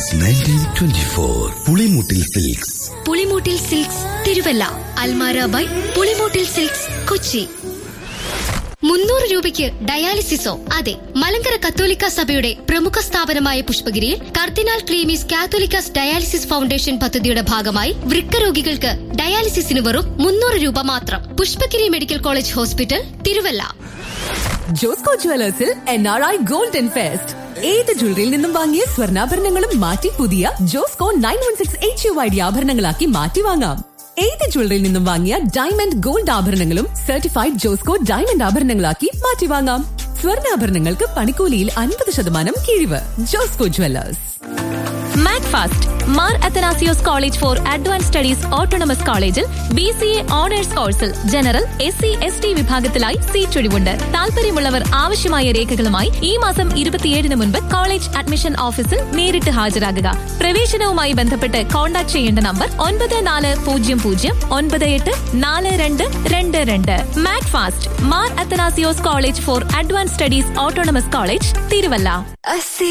since nineteen twenty four Pulimoottil silks Pulimoottil silks Thiruvalla Almara by Pulimoottil silks Kochi മുന്നൂറ് രൂപയ്ക്ക് ഡയാലിസിസോ അതെ മലങ്കര കത്തോലിക്ക സഭയുടെ പ്രമുഖ സ്ഥാപനമായ പുഷ്പഗിരിയിൽ കർദിനാൾ ക്ലീമീസ് കാത്തോലിക്കാസ് ഡയാലിസിസ് ഫൗണ്ടേഷൻ പദ്ധതിയുടെ ഭാഗമായി വൃക്ക രോഗികൾക്ക് ഡയാലിസിസിന് വെറും മുന്നൂറ് രൂപ മാത്രം Pushpagiri medical college hospital Thiruvalla Josco ജുവലേഴ്സിൽ N R I golden fest ഏത് ജ്വല്ലറിയിൽ നിന്നും വാങ്ങിയ സ്വർണ്ണാഭരണങ്ങളും മാറ്റി പുതിയ Josco nine one six H U I D ആഭരണങ്ങളാക്കി മാറ്റി വാങ്ങാം ഏത് ജ്വല്ലറിയിൽ നിന്നും വാങ്ങിയ ഡയമണ്ട് ഗോൾഡ് ആഭരണങ്ങളും സർട്ടിഫൈഡ് ജോസ്കോ ഡയമണ്ട് ആഭരണങ്ങളാക്കി മാറ്റി വാങ്ങാം സ്വർണ്ണാഭരണങ്ങൾക്ക് പണിക്കൂലിയിൽ അൻപത് ശതമാനം കിഴിവ് Josco jewellers Mac Fast Mar Athanasios college for advance studies autonomous കോളേജിൽ ബി സി എ ഓണേഴ്സ് കോഴ്സിൽ general S C S T വിഭാഗത്തിലായി സീറ്റ് ഒഴിവുണ്ട് താല്പര്യമുള്ളവർ ആവശ്യമായ രേഖകളുമായി ഈ മാസം ഇരുപത്തിയേഴിന് മുൻപ് കോളേജ് അഡ്മിഷൻ ഓഫീസിൽ നേരിട്ട് ഹാജരാകുക പ്രവേശനവുമായി ബന്ധപ്പെട്ട് കോൺടാക്ട് ചെയ്യേണ്ട നമ്പർ ഒൻപത് നാല് പൂജ്യം പൂജ്യം ഒൻപത് എട്ട് നാല് രണ്ട് രണ്ട് രണ്ട് Mac Fast Mar Athanasios college for advance studies autonomous college Thiruvalla